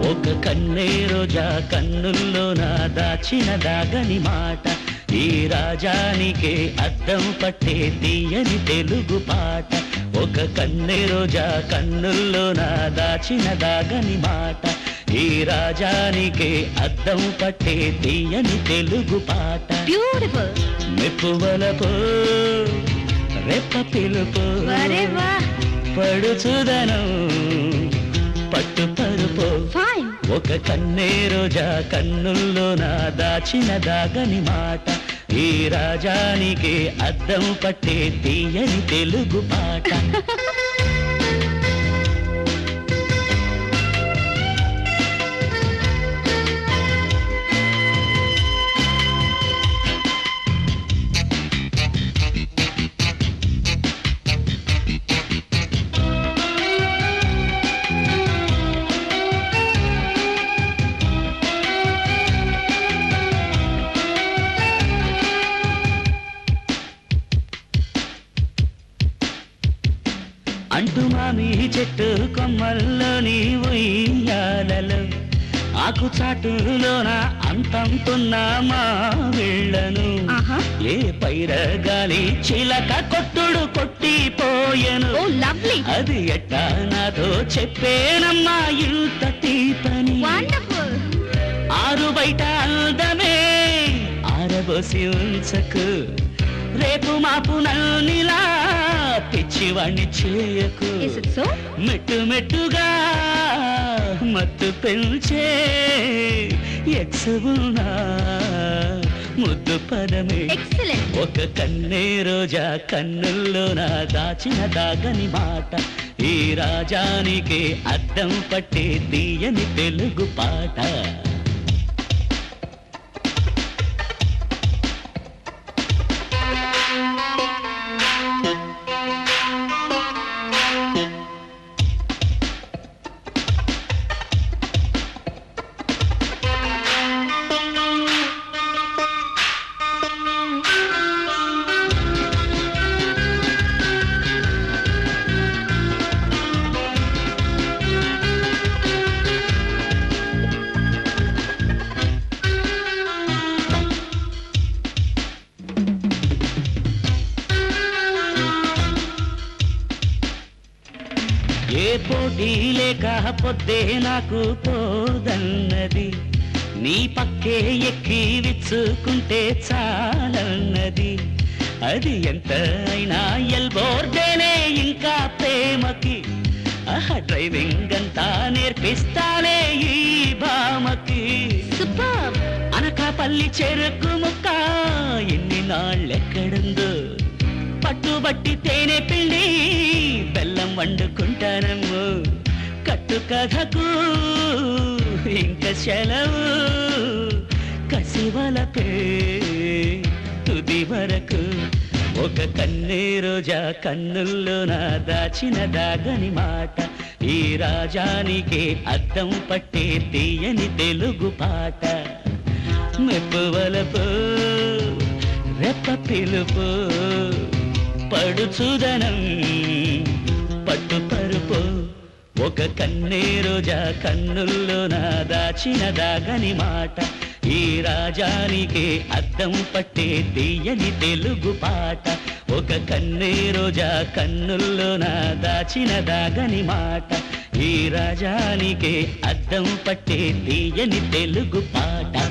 ఒక కన్నే రోజా కన్నుల్లో నా దాచిన దాగని మాట ఈ రాజానికే అద్దం పట్టే తీయని తెలుగు పాట ఒక కన్నే రోజా కన్నుల్లో నా దాచిన దాగని మాట ఈ రాజానికే అద్దం పట్టే తీయని తెలుగు పాట బ్యూటిఫుల్ మెప్పువలపు రెప్ప పిలుపు వరే వా పడుచుదనం పట్టు పరుపు ఫైన్ ఒక కన్నే రోజా కన్నుల్లో నా దాచిన దాగని మాట ఈ రాజానికి అద్దం పట్టే తీయని తెలుగు పాట అంటూ మామి చెట్టు కొమ్మల్లోని ఉయ్యాలలో ఆకు చాటులోన అంతంతున్న మా వీళ్ళను ఆహా ఏ పైర గాలి చిలక కొట్టుడు కొట్టిపోయెను ఓ లవ్లీ అది ఎట్టా నాతో చెప్పేనమ్మా ఇంత తీపని వండర్ఫుల్ ఆరు బయట అందమే ఆరబోసి ఉంచకు రేపు మాపు నల్నిలా పిచ్చివాణ్ణి చేయకు ఇస్ ఇట్ సో మెట్టు మెట్టుగా మత్తు పెంచే ఎక్సవునా ముద్దు పదమే ఎక్సలెంట్ ఒక కన్నే రోజా కన్నుల్లో నా దాచిన దాగని మాట ఈ రాజానికి అద్దం పట్టే తీయని తెలుగు పాట ఏ పోటీ లేకపోతే నాకు పోదన్నది నీ పక్కే ఎక్కి విచ్చుకుంటే చాలన్నది అది ఎంత అయినా ఎల్బోర్డేనే ఇంకా ప్రేమకి ఆహా డ్రైవింగ్ అంతా నేర్పిస్తానే ఈ భామకి సూపర్ అనకాపల్లి చెరుకు ముక్క ఎన్ని నాళ్ళెక్కడుందో పట్టుబట్టి తేనె పిండి బెల్లం వండుకుంటానమ్ము కట్టు కథకు ఇంక సెలవు కసివలపే తుది వరకు ఒక కన్నే రోజా కన్నుల్లో నా దాచిన దాగని మాట ఈ రాజానికి అద్దం పట్టే తీయని తెలుగు పాట మెప్పువలపు రెప్ప పిలుపు పడుచుదనం పట్టు పరుపు ఒక కన్నే రోజా కన్నుల్లో నా దాచిన దాగని మాట ఈ రాజానికి అద్దం పట్టే తీయని తెలుగు పాట ఒక కన్నే రోజా కన్నుల్లో నా దాచిన దాగని మాట ఈ రాజానికి అద్దం పట్టే తీయని తెలుగు పాట